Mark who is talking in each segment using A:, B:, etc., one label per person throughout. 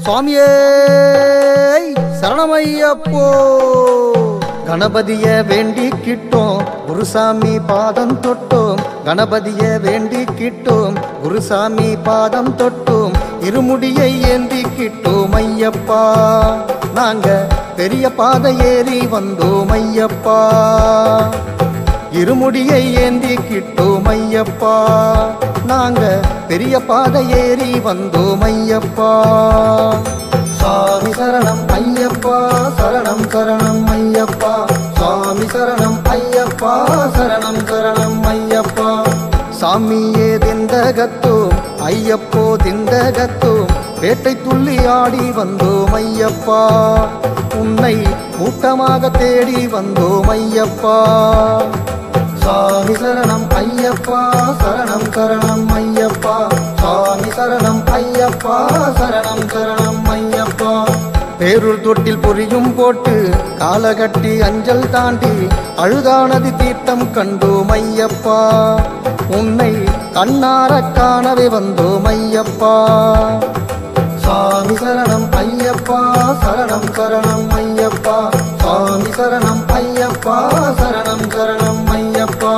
A: சுவாமியே சரணமையப்போ கணபதிய வேண்டிக்கிட்டோம் குருசாமி பாதம் தொட்டோம் கணபதிய வேண்டிக்கிட்டோம் குருசாமி பாதம் தொட்டோம் இருமுடியை ஏந்திக்கிட்டோம் ஐயப்பா நாங்க பெரிய பாதை ஏறி வந்தோம் ஐயப்பா இருமுடியை ஏந்திக்கிட்டோம் ஐயப்பா நாங்க பெரிய பாதை ஏறி வந்தோம் ஐயப்பா சாமி சரணம் ஐயப்பா சரணம் சரணம் ஐயப்பா சாமி சரணம் ஐயப்பா சரணம் சரணம் ஐயப்பா சாமியே திந்தகத்தோம் ஐயப்போ திந்தகத்தோம் வேட்டை துள்ளி ஆடி வந்தோம் ஐயப்பா உன்னை கூட்டமாக தேடி வந்தோம் ஐயப்பா சாமி சரணம் ஐயப்பா சரணம் சரணம் ஐயப்பா சாமி சரணம் ஐயப்பா சரணம் சரணம் ஐயப்பா பேருள் தொட்டில் பொரியும் போட்டு காலகட்டி அஞ்சல் தாண்டி அழுதானது தீர்த்தம் கண்டோம் ஐயப்பா உன்னை கண்ணார காணவே வந்தோம் ஐயப்பா சாமி சரணம் ஐயப்பா சரணம் சரணம் ஐயப்பா சாமி சரணம் ஐயப்பா சரணம் சரணம் ஐயப்பா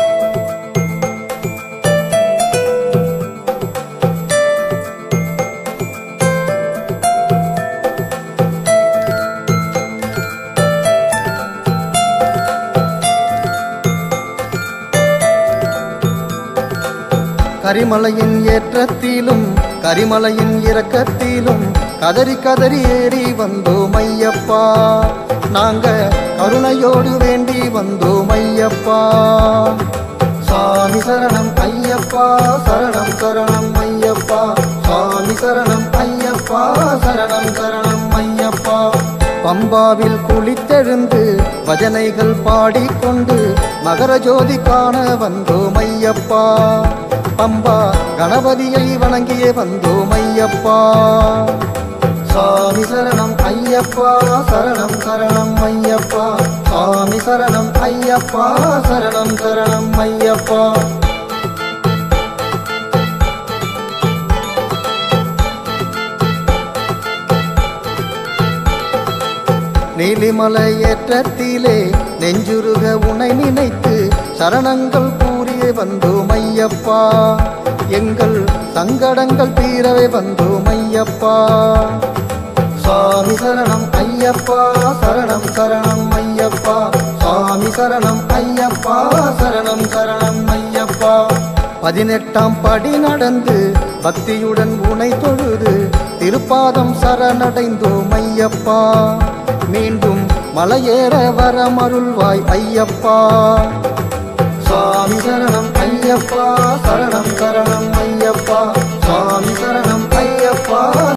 A: கரிமலையின் ஏற்றத்திலும் கரிமலையின் இறக்கத்திலும் கதறி கதறி ஏறி வந்தோம் ஐயப்பா நாங்க கருணையோடு வேண்டி வந்தோம் ஐயப்பா சாமி சரணம் ஐயப்பா சரணம் சரணம் ஐயப்பா சாமி சரணம் ஐயப்பா சரணம் சரணம் ஐயப்பா பம்பாவில் குளித்தெழுந்து பஜனைகள் பாடிக்கொண்டு மகர ஜோதி காண வந்தோம் ஐயப்பா பம்பா கணபதியை வணங்கியே வந்தோம் ஐயப்பா சாமி சரணம் ஐயப்பா சரணம் சரணம் ஐயப்பா சாமி சரணம் ஐயப்பா சரணம் சரணம் ஐயப்பா நீலிமலை ஏற்றத்திலே நெஞ்சுருக உனை நினைத்து சரணங்கள் கூறியே வந்தோம் ஐயப்பா எங்கள் சங்கடங்கள் தீரவே வந்தோம் ஐயப்பா சாமி சரணம் ஐயப்பா சரணம் சரணம் ஐயப்பா சாமி சரணம் ஐயப்பா சரணம் சரணம் ஐயப்பா பதினெட்டாம் படி நடந்து பக்தியுடன் உனை தொழுது திருப்பாதம் சரணடைந்தோம் ஐயப்பா மீண்டும் மலையேற வரமருள்வாய் ஐயப்பா சாமி சரணம் ஐயப்பா சரணம் சரணம்